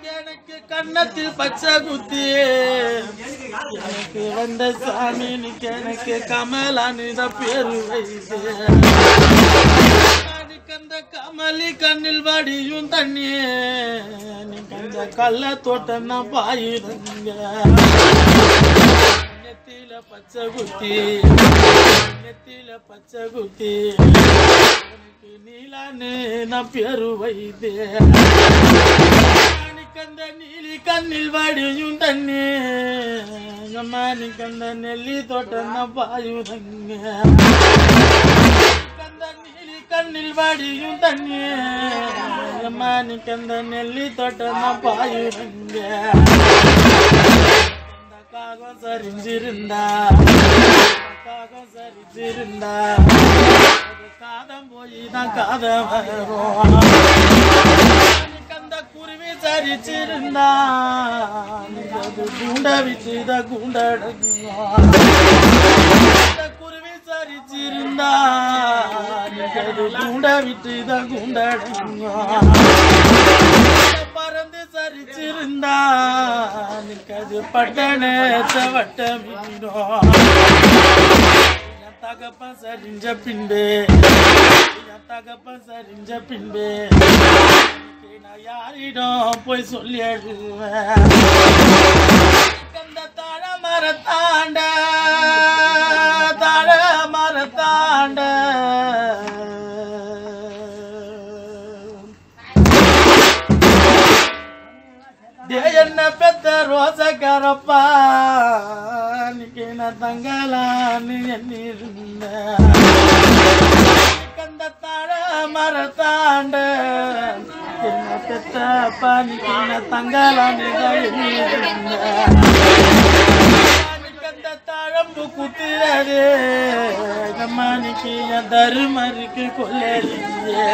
எனக்கு கன்னத்தில் பச்சை குத்தி எனக்கு வந்த சாமி நிக்க எனக்கு கமலானித பேரு வைத்து கந்த கமலி கண்ணில் வடியும் தண்ணி நீ கந்த கள்ள தோட்டம் நான் பாயுதங்க நெத்தியில பச்சை குத்தி நெத்தியில பச்சை குத்தி எனக்கு நீலான்னு நான் பேரு வைத்தேன் கந்த நீலி கண்ணில் வடியும் தண்ணி அம்மானி கந்த நெல்லி தோட்டம் தான் பாயுதங்க கந்த நீலி கண்ணில் வடியும் தண்ணி அம்மானி கந்த நெல்லி தோட்டம் தான் பாயுதங்க அந்த காகம் சரிஞ்சிருந்தா காகம் சரிஞ்சிருந்தா அது காதம் போய் தான் காதம் வரும் கந்த குருவி சரிச்சிருந்தா அது குண்ட விட்டுத குண்டடங்கும் குருவி சரிச்சிருந்தா அது குண்ட விட்டுத குண்டடங்கும் பறந்து சரிச்சிருந்தா அது பட்டண வட்ட மீனோ என் தகப்பன் சரிஞ்ச பின்பு என் தகப்பன் சரிஞ்ச பின்பு இன்னைக்கு நான் யாரிடம் போய் சொல்லி அழுவேன் கந்த தாழ மரத்தாண்ட தாழ மரத்தாண்ட டே என்ன பெத்த ரோசக்காரப்பா இன்னைக்கு நான் தங்கலான்னு எண்ணிருந்த கந்த தாழ மரத்தாண்ட என்ன பெத்த அப்பா இன்னைக்கு நான் தங்கலான்னு எண்ணிருந்த கந்த தாழம்பு குத்துறது கம்மானிக்கு என் தருமருக்கு கொல்லையே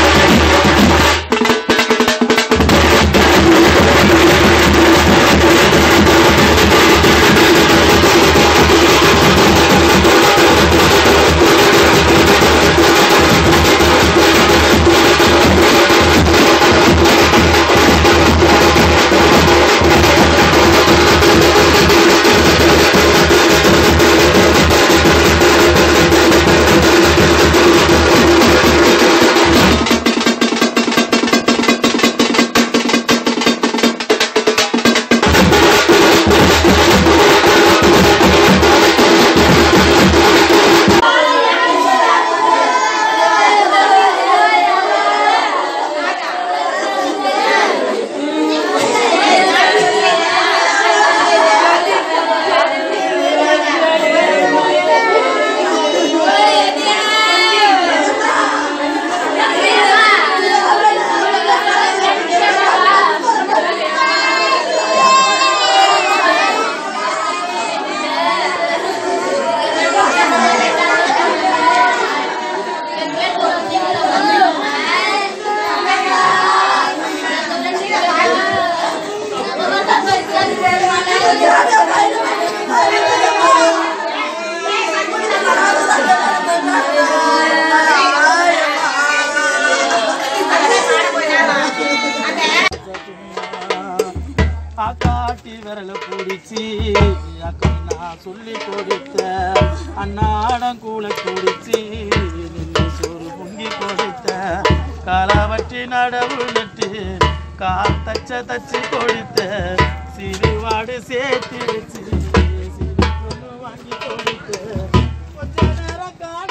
ஆக்காட்டி விரல பிடிச்சி அக்கா நான் சொல்லி கொடுத்த அன்னாடம் கூல குடிச்சி நின்று சோறு பொங்கி கொடுத்த காலவற்றி நடவு நட்டு கால் தச்ச தச்சு கொடுத்த சிறுவாடு சேர்த்து வச்சு சிறு பொண்ணு வாங்கி கொடுத்த கொஞ்ச நேரம் காண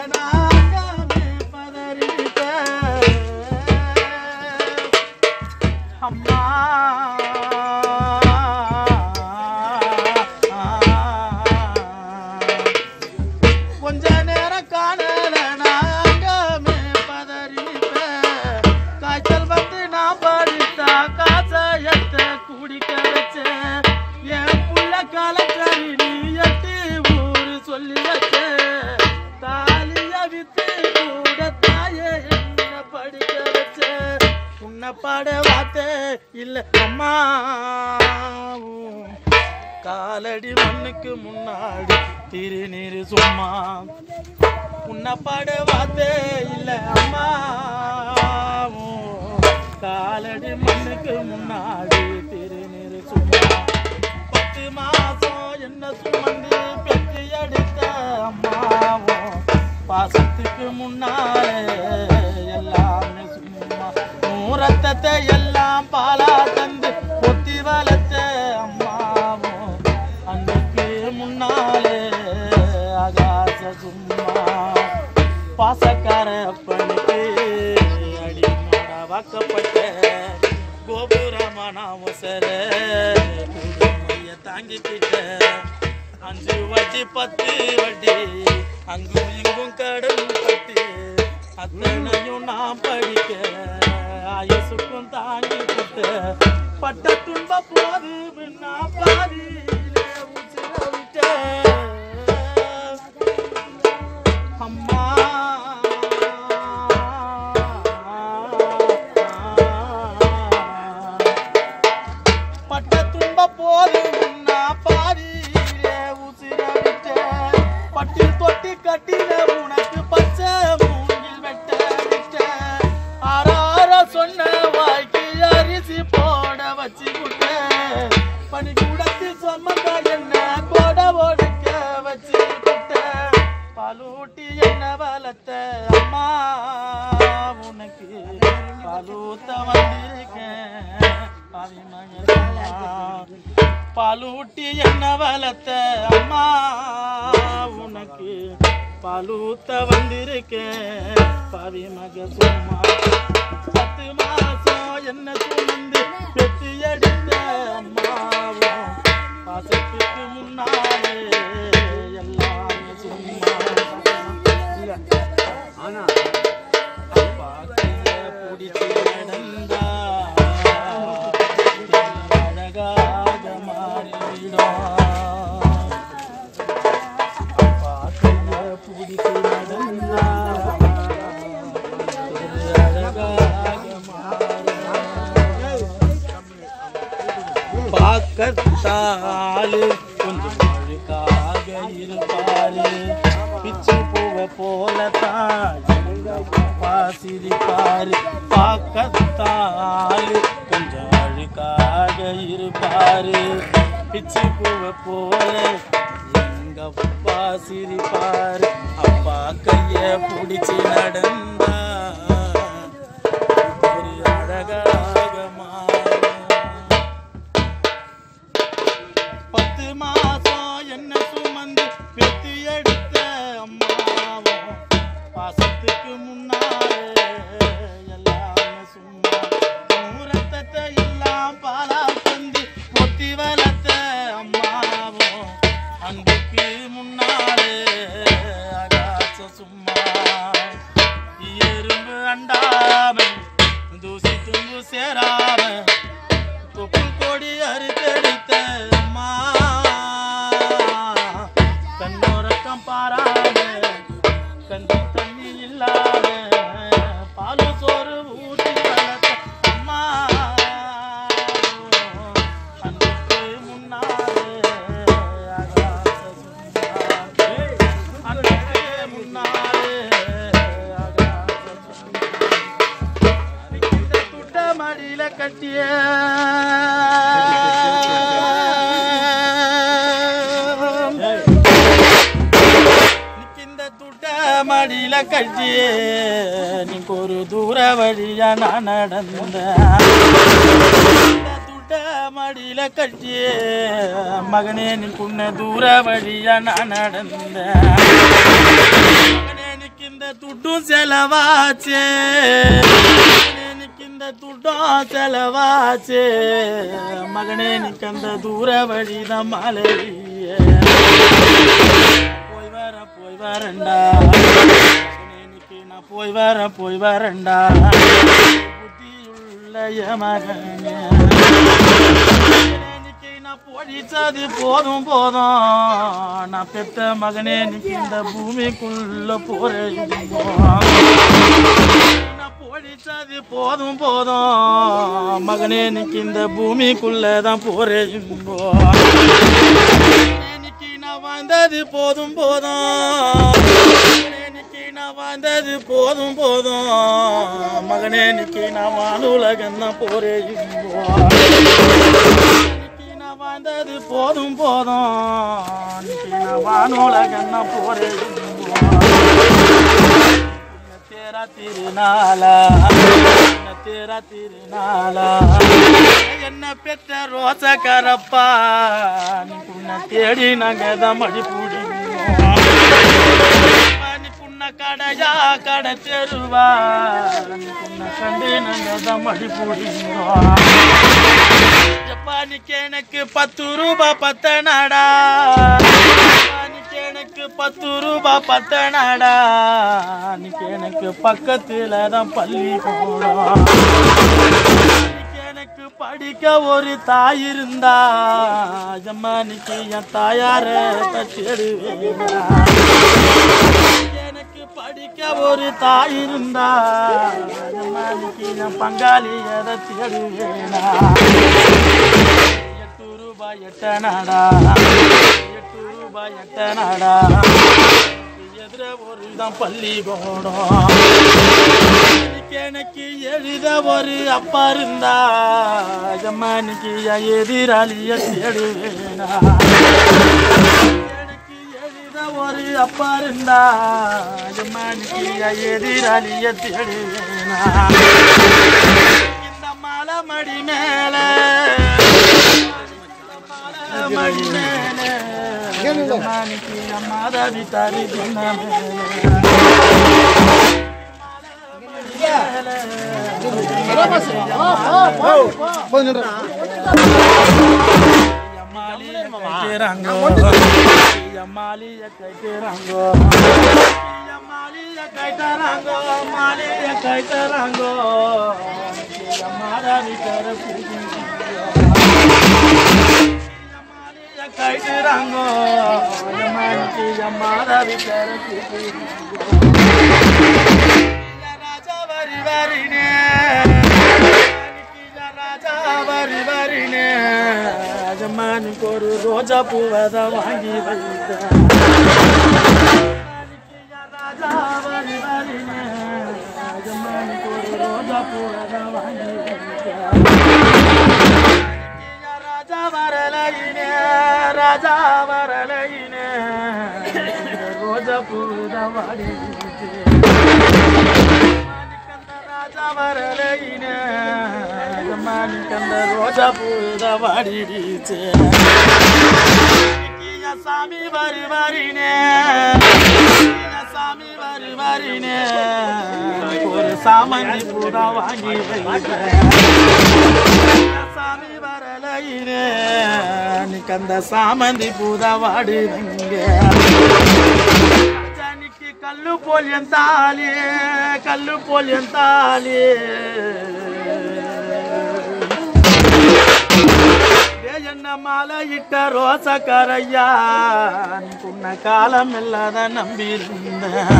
நாங்காமே பதறிட்டேன் அம்மா கொஞ்ச நேரம் காணல நாங்கமே பதறிட்டேன் காய்ச்சல் வந்து நான் படித்தா காசாயத்தை குடிக்க வச்சேன் என் புள்ள கலக்கறி நீ எட்டு ஊரு சொல்லி வச்சேன் தாலிய வித்து கூட தாயே என்ன படிக்க வச்சேன் உன்னை பாட வார்த்தை இல்ல அம்மா காலடி மண்ணுக்கு முன்னாடி திருநீர் சும்மா உன்னை பாட வார்த்தை இல்ல அம்மா காலடி மண்ணுக்கு முன்னாடி திருநீரு சும்மா பத்து மாசம் என்ன சுமந்து பெற்று எடுத்த அம்மாவும் பாசத்துக்கு முன்னாலே எல்லாமே சும்மா நூறத்தத்தை எல்லாம் பாலா தந்து பொத்தி வளர்த்த அம்மாவும் அன்னைக்கு முன்னாலே ஆகாச சும்மா பாசக்கார பணிக்கு அடிமாட வாக்கப்பட்ட கோபுரமான உசர குடுமைய தாங்கிக்கிட்ட அஞ்சு வட்டி பத்து வட்டி அங்கும் இங்கும் கடன் கட்டி அத்தனையும் நான் படிக்க ஆயுசுக்கும் தாங்கிக்கிட்ட பட்ட துன்ப போது நான் பாதியிலே உச்சிர விட்டேன் அம்மா பட்ட துன்ப போது உன்னா பாதியிலே உசிர விட்ட பட்டில் தொட்டி கட்டின உனக்கு பச்சை மூங்கில் வெட்ட விட்ட ஆறார சொன்ன வாய்க்கு அரிசி போட வச்சு விட்ட பனி கூடத்தில் சொம்மங்க என்ன கோட ஒடுக்க வச்சு விட்ட பாலூட்டி என்ன வளர்த்த அம்மா உனக்கு பாலூத்த வந்திருக்கேன் பாவி மகனா. பாலூட்டி என்ன வளர்த்த அம்மா உனக்கு பாலூத்த வந்திருக்கேன் பாவி மக சும்மா பத்து மாசம் என்ன சுமந்து பெற்று எடுத்த அம்மாவும் பாசத்துக்கு முன்னாலே எல்லாமே சும்மா இல்ல ஆனா பாக்கைய புடிச்சு நடந்தா அழகாக மாறிவிடும் பாக்கைய புடிச்சு நடந்தா அழகாக மாறிடும் பார்க்கத்தாலு கொஞ்சம் அழுக்காக இருப்பாரு பிச்சு பூவை போலத்தான் அப்பா சிரிப்பாரு பார்க்கத்தாலு கொஞ்சம் அழுக்காக இருப்பாரு பிச்சு பூவை போல எங்க அப்பா சிரிப்பாரு அப்பா கைய பிடிச்சு நடந்தா ஒரு அழகாக மாறும் பத்து மாசம் என்ன சுமந்து பெத்து எடுத்த அம்மாவும் பாசத்துக்கு முன்னாலே எல்லாமே சும்மா நூறத்தத்தை எல்லாம் பாலா தந்து பொத்தி வளர்த்த அம்மாவும் அன்புக்கு முன்னாலே ஆகாச சும்மா எறும்பு அண்டாம தூசி தும்பு சேராம தொப்புள் கொடி அறுத்தெடுத்த அம்மா கண்ணோரக்கம் பாராம கஞ்சி தண்ணி இல்லாம பாலு சோறு ஊட்டி வளர்த்த அம்மா அன்னைக்கு முன்னாலே ஆகாச சும்மா. அன்னைக்கு முன்னாலே ஆகாச சும்மா. நிக்கிற துட்ட மடியில கட்டிய நிக்கிந்த துட்ட மடியில கட்டிய நீக்கு ஒரு தூர வழியா நான் நடந்தேன் இந்த துட்ட மடியில கட்டிய மகனே நீ குன்ன தூர வழியா நான் நடந்தேன் மகனே நீக்கு இந்த துட்டும் செலவாச்சே மகனே நீக்கு இந்த துட்டும் செலவாச்சே மகனே நீக்கு அந்த தூர வழிதான் மலையே போய் வர போய் வரண்டா மகனே நீக்கு நான் போய் வர போய் வரண்டா புத்தியுள்ள என் மகனே இன்னைக்கு நான் பொழிச்சது போதும் போதும் நான் பெத்த மகனே இன்னைக்கு இந்த பூமிக்குள்ள போறேன் நான் பொழிச்சது போதும் போதும் மகனே இன்னைக்கு இந்த பூமிக்குள்ள தான் போறேன் இன்னைக்கு நான் வாழ்ந்தது போதும் போதும் இன்னைக்கு நான் நான் வாழ்ந்தது போதும் போதும் மகனே நிக்கி நான் வானுலகம் தான் போரே நிக்கி நான் வாழ்ந்தது போதும் போதும் நிக்கி நான் வானுலகம் தான் போரே तेरा திருநாளா தேரா திருநாளா என்ன பெற்ற ரோசக்காரப்பா உன்னை தேடி நாங்க தான் மடி புண்ண கடையா கடை தெருவா உன்னை கண்டு நாங்க தான் மடி ஜப்பானிக்கு எனக்கு பத்து ரூபா பத்த நாடா ஜப்பானிக்கு எனக்கு பத்து ரூபா பத்த நாடா அன்னைக்கு எனக்கு பக்கத்துல தான் பள்ளி போடும் அன்னைக்கு எனக்கு படிக்க ஒரு தாய் இருந்தா ஜம்மானிக்கு என் தாயார தேடுவேனா எனக்கு படிக்க ஒரு தாய் இருந்தா ஜம்மானிக்கு என் பங்காளி எதை தேடுவேனா எட்டு ரூபாய் எட்ட நாடா எட்டு ரூபாய் எட்ட நாடா எதிர ஒரு தான் பள்ளி போடும் இன்னைக்கு எனக்கு எழுத ஒரு அப்பா இருந்தா ஜம்மானிக்கு என் எதிராளிய தேடுவேனா எனக்கு எழுத ஒரு அப்பா இருந்தா ஜம்மானிக்கு என் எதிராளிய தேடுவேனா இந்த மலை மடி மேல மடி மேல ஜம்மானிக்கு என் மாதவி தாரி சொன்ன மாலிய கைத்தராங்கோ மாலிய கைத்தராங்கோ மாலிய கைத்தராங்கோ மாதாவி கர கைத்தராங்கோ மாதாவி கர ராஜா வரி வரினே ராஜா வரி வரினே ராஜமானுக்கு ஒரு ரோஜா பூவதை வாங்கி வைத்தேன் ராஜா வரி வரினே ராஜமானுக்கு ஒரு ரோஜா பூவதை வாங்கி வைத்தேன் ராஜா வரலையினே ராஜா வரலையினே ரோஜா பூவதை வாங்கி வைத்தேன் ராஜா வரலையினே மாணிக்கந்த ரோஜா பூத வாடிடுச்சு சாமி வருவாரினே சாமி வருவாரினே ஒரு சாமந்தி பூதா வாங்கி வைக்கிறேன் சாமி வரலையினே நீக்கு அந்த சாமந்தி பூதா வாடுவீங்க ஜானிக்கு கல்லு போல் என் தாலி கல்லு போல் என் தாலி டேய் என்ன மாலை இட்ட ரோசக்காரையா உன்ன காலம் இல்லாத நம்பியிருந்தேன்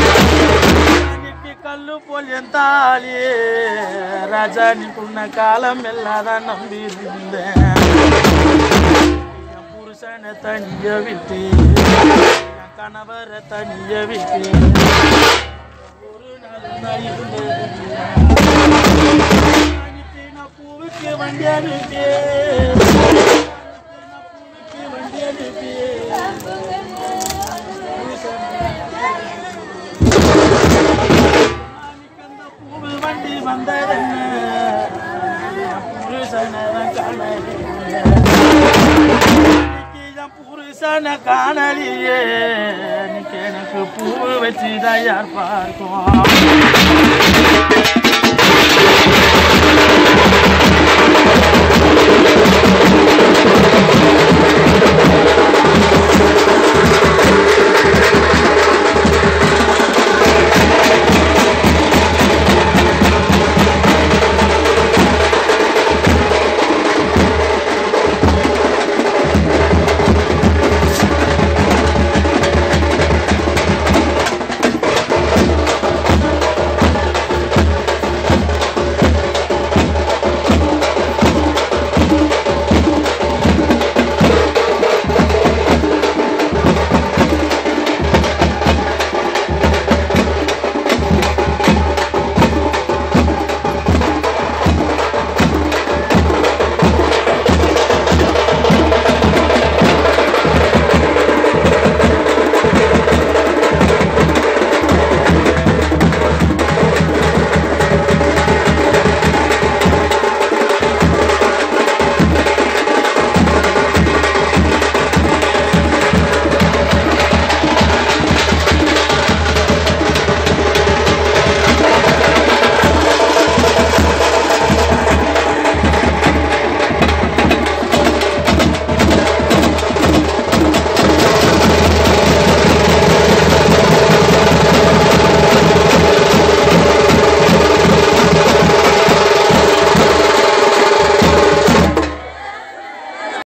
கல்லு போல் என் தாலி ராஜா நீ உன்ன காலம் இல்லாத நம்பியிருந்தேன் என் புருஷனை தனிய விட்டு என் கணவரை தனிய விட்டு ஒரு நாள் நான் இருந்ததில்லை. அன்னைக்கு நான் பூவுக்கு வண்டி அனுப்பி பூவுக்கு வண்டி அனுப்பி அன்னைக்கு அந்த பூவு வண்டி வந்ததென்ன புருஷனை காணலியே இன்னைக்கு என் புருஷனை காணலியே இன்னைக்கு எனக்கு பூ வச்சுதான் யார் பார்க்கும்